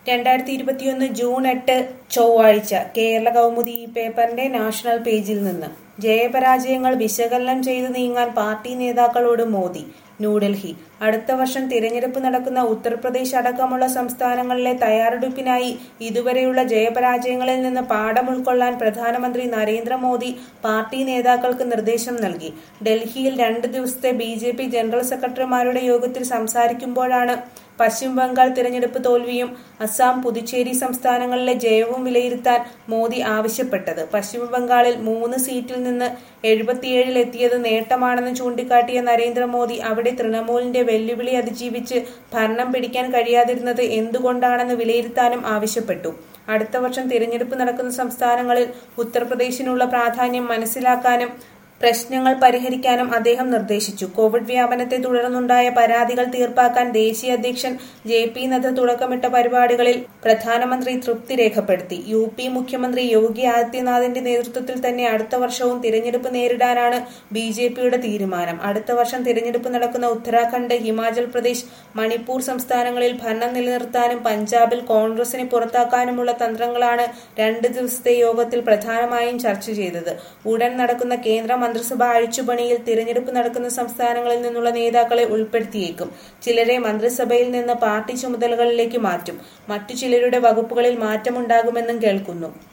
രണ്ടായിരത്തി ഇരുപത്തിയൊന്ന് ജൂൺ എട്ട് ചൊവ്വാഴ്ച കേരള കൗമുദി ഈ പേപ്പറിന്റെ നാഷണൽ പേജിൽ നിന്ന് ജയപരാജയങ്ങൾ വിശകലനം ചെയ്തു നീങ്ങാൻ പാർട്ടി നേതാക്കളോട് മോദി ന്യൂഡൽഹി അടുത്ത വർഷം തിരഞ്ഞെടുപ്പ് നടക്കുന്ന ഉത്തർപ്രദേശ് അടക്കമുള്ള സംസ്ഥാനങ്ങളിലെ തയ്യാറെടുപ്പിനായി ഇതുവരെയുള്ള ജയപരാജയങ്ങളിൽ നിന്ന് പാഠം ഉൾക്കൊള്ളാൻ പ്രധാനമന്ത്രി നരേന്ദ്രമോദി പാർട്ടി നേതാക്കൾക്ക് നിർദ്ദേശം നൽകി ഡൽഹിയിൽ രണ്ട് ദിവസത്തെ ബി ജനറൽ സെക്രട്ടറിമാരുടെ യോഗത്തിൽ സംസാരിക്കുമ്പോഴാണ് പശ്ചിമ ബംഗാൾ തിരഞ്ഞെടുപ്പ് തോൽവിയും അസം പുതുച്ചേരി സംസ്ഥാനങ്ങളിലെ ജയവും വിലയിരുത്താൻ മോദി ആവശ്യപ്പെട്ടത് പശ്ചിമ ബംഗാളിൽ മൂന്ന് സീറ്റിൽ നിന്ന് എഴുപത്തിയേഴിൽ എത്തിയത് നേട്ടമാണെന്ന് ചൂണ്ടിക്കാട്ടിയ നരേന്ദ്രമോദി അവിടെ തൃണമൂലിന്റെ വെല്ലുവിളി അതിജീവിച്ച് ഭരണം പിടിക്കാൻ കഴിയാതിരുന്നത് എന്തുകൊണ്ടാണെന്ന് വിലയിരുത്താനും ആവശ്യപ്പെട്ടു അടുത്ത വർഷം തിരഞ്ഞെടുപ്പ് നടക്കുന്ന സംസ്ഥാനങ്ങളിൽ ഉത്തർപ്രദേശിനുള്ള പ്രാധാന്യം മനസ്സിലാക്കാനും പ്രശ്നങ്ങൾ പരിഹരിക്കാനും അദ്ദേഹം നിർദ്ദേശിച്ചു കോവിഡ് വ്യാപനത്തെ തുടർന്നുണ്ടായ പരാതികൾ തീർപ്പാക്കാൻ ദേശീയ അധ്യക്ഷൻ ജെ പി നദ്ദ തുടക്കമിട്ട പരിപാടികളിൽ പ്രധാനമന്ത്രി തൃപ്തി രേഖപ്പെടുത്തി യു പി മുഖ്യമന്ത്രി യോഗി ആദിത്യനാഥിന്റെ നേതൃത്വത്തിൽ തന്നെ അടുത്ത വർഷവും തിരഞ്ഞെടുപ്പ് നേരിടാനാണ് ബി ജെ പിയുടെ തീരുമാനം അടുത്ത വർഷം തിരഞ്ഞെടുപ്പ് നടക്കുന്ന ഉത്തരാഖണ്ഡ് ഹിമാചൽ പ്രദേശ് മണിപ്പൂർ സംസ്ഥാനങ്ങളിൽ ഭരണം നിലനിർത്താനും പഞ്ചാബിൽ കോൺഗ്രസിനെ പുറത്താക്കാനുമുള്ള തന്ത്രങ്ങളാണ് രണ്ട് ദിവസത്തെ യോഗത്തിൽ പ്രധാനമായും ചർച്ച ചെയ്തത് ഉടൻ നടക്കുന്ന കേന്ദ്ര മന്ത്രിസഭ അഴിച്ചുപണിയിൽ തിരഞ്ഞെടുപ്പ് നടക്കുന്ന സംസ്ഥാനങ്ങളിൽ നിന്നുള്ള നേതാക്കളെ ഉൾപ്പെടുത്തിയേക്കും ചിലരെ മന്ത്രിസഭയിൽ നിന്ന് പാർട്ടി ചുമതലകളിലേക്ക് മാറ്റും മറ്റു ചിലരുടെ വകുപ്പുകളിൽ മാറ്റമുണ്ടാകുമെന്നും കേൾക്കുന്നു